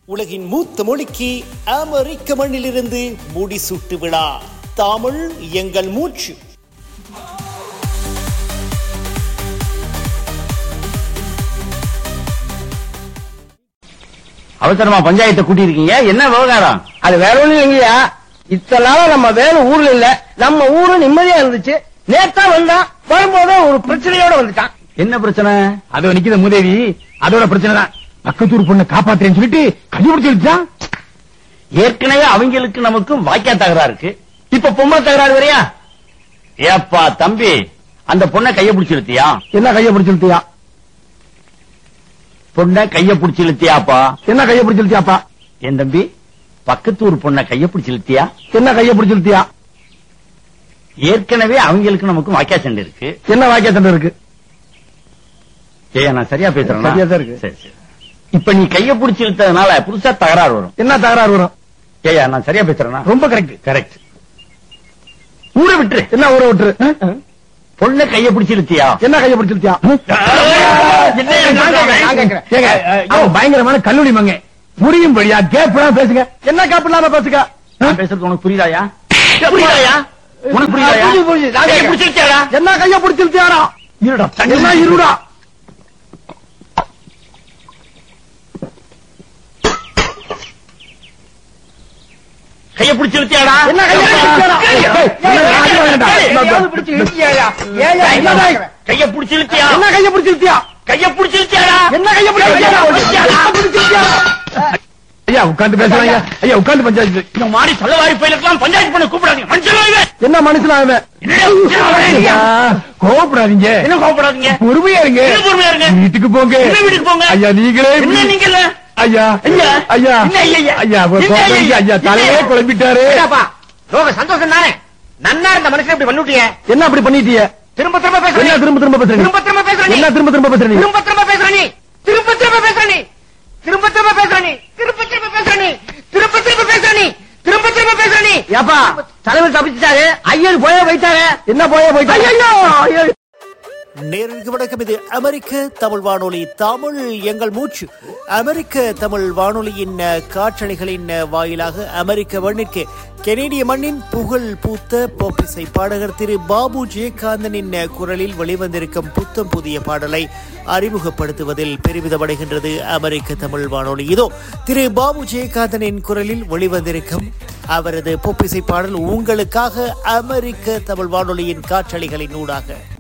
உலகின் மூத்த மொழிக்கு அமெரிக்க மண்ணிலிருந்து முடிசூட்டு விழா தமிழ் எங்கள் மூச்சு அவசரமா பஞ்சாயத்தை கூட்டி இருக்கீங்க என்ன விவகாரம் அது வேற ஒண்ணும் இல்லைங்கய்யா இத்தனை நாளா நம்ம வேலை ஊர்ல இல்ல நம்ம ஊரு நிம்மதியா இருந்துச்சு நேத்தா வந்தான் வரும்போது ஒரு பிரச்சனையோட வந்துட்டான் என்ன பிரச்சனை அதோ நிக்கிற மூதேவி அதோட பிரச்சனை தான் பக்கத்தூர் பொண்ணை காப்பாத்துறேன்னு சொல்லிட்டு கண்டுபிடிச்சிருச்சான் ஏற்கனவே அவங்களுக்கு நமக்கும் வாக்கியா தகராறு இருக்கு இப்ப பொம்பளை தகராறு வரையா ஏப்பா தம்பி அந்த பொண்ணை கைய பிடிச்சு இழுத்தியா என்ன கைய பிடிச்சிருத்தியா பொண்ணை கைய பிடிச்சு இழுத்தியாப்பா என்ன கைய பிடிச்சிருத்தியாப்பா என் தம்பி பக்கத்தூர் பொண்ணை கைய பிடிச்சு இழுத்தியா என்ன கைய பிடிச்சிருத்தியா ஏற்கனவே அவங்களுக்கு நமக்கும் வாக்கியா சண்டை இருக்கு என்ன வாக்கிய சண்டை இருக்கு ஏயா நான் சரியா பேசுறேன் சரியா தான் இருக்கு. சரி சரி இப்ப நீ கைய பிடிச்சு இழுத்ததுனால புதுசா தகராறு வரும் என்ன தகராறு வரும் ஏயா நான் சரியா பேசுறேனா ரொம்ப கரெக்ட் கரெக்ட் ஊரை விட்டுரு என்ன ஊற விட்டுரு பொண்ணை கைய பிடிச்சு இழுத்தியா என்ன கைய பிடிச்சிருத்தியா நான் கேக்குறேன். ஏங்க, அவன் பயங்கரமான கல்லூரி மங்க புரியும்படியா கேப்லாம் பேசுங்க என்ன கேப் இல்லாம பேசுங்க நான் பேசுறது உனக்கு புரியுதாயா புரியுதாயா உனக்கு புரியுதாயா புரியுது, புரியுது. நான் கையை கேக்குறேன். பிடிச்சிருக்கியாடா என்ன கைய பிடிச்சிருத்தியாரா இருடா என்ன இருடா கைய பிடிச்சிருக்கியாடா என்ன கைய பிடிச்சிருக்கியாடா? ஏய், என்ன ராஜா வேண்டா. எதையாவது பிடிச்சு இழுத்தியாயா? ஏயா என்ன என்ன டேய்? கைய பிடிச்சிருக்கியா என்ன கைய பிடிச்சிருத்தியா கைய பிடிச்சிருக்கியாடா என்ன கைய பிடிச்சிருத்தியா என்ன பிடிச்சிருத்தியா ஐயா உட்கார்ந்து பேசுறாங்க ஐயா உட்கார்ந்து பஞ்சாயத்து இந்த மாதிரி சொல்லவாரி பயிலுக்கெல்லாம் பஞ்சாயத்து பண்ண கூப்பிடாதீங்க மனுஷன் என்ன மனுஷனா அவன் ஐயா, கோவப்படாதீங்க என்ன கோவப்படாதீங்க பொறுமையா இருங்க என்ன பொறுமையா இருங்க? வீட்டுக்கு போங்க என்ன வீட்டுக்கு போங்க? ஐயா நீங்களே என்ன நீங்க இல்ல ஐயா ஐயா. ஐயா என்ன ஐயா, ஐயா? ஐயா ஒரு என்ன ஐயா, கோபம் ஐயா? ஐயா தலையே என்ன? குழம்பிட்டாரு ஏடாப்பா, ரோக சந்தோஷம் தானே நன்னா இருந்த மனுஷன் இப்படி பண்ணிட்டியே என்ன அப்படி பண்ணிட்டீங்க திரும்ப திரும்ப என்ன பேசுறீங்க திரும்ப திரும்ப பேசுறீங்க திரும்ப திரும்ப பேசுற நீ என்ன திரும்ப திரும்ப பேசுறீங்க திரும்ப திரும்ப பேசுற நீ திரும்ப திரும்ப பேசுற நீ திரும்ப திரும்ப பேசுற நீ திரும்ப திரும்ப பேசுற நீ திரும்ப திரும்ப பேசுற நீ திரும்ப திரும்ப பேசுற நீ ஏப்பா தலைவர் தப்பிச்சிட்டாரு ஐயர் போய வைத்தாரு என்ன போய போயிட்டாங்க ஐயோ நேருக்கு வணக்கம் இது அமெரிக்க தமிழ் வானொலி தமிழ் எங்கள் மூச்சு அமெரிக்க தமிழ் வானொலியின் அஹ், காற்றலைகளின் அஹ், வாயிலாக அமெரிக்க மண்ணிற்கு கெனேடிய மண்ணின் புகழ் பூத்த போப்பிசை பாடகர் திரு பாபு ஜெயகாந்தனின் அஹ், குரலில் வெளிவந்திருக்கும் புத்தம் புதிய பாடலை அறிமுகப்படுத்துவதில் பெருமிதமடைகின்றது அமெரிக்க தமிழ் வானொலி இதோ திரு பாபு ஜெயகாந்தனின் குரலில் வெளிவந்திருக்கும் அவரது பொப்பிசை பாடல் உங்களுக்காக அமெரிக்க தமிழ் வானொலியின் காற்றலைகளின் ஊடாக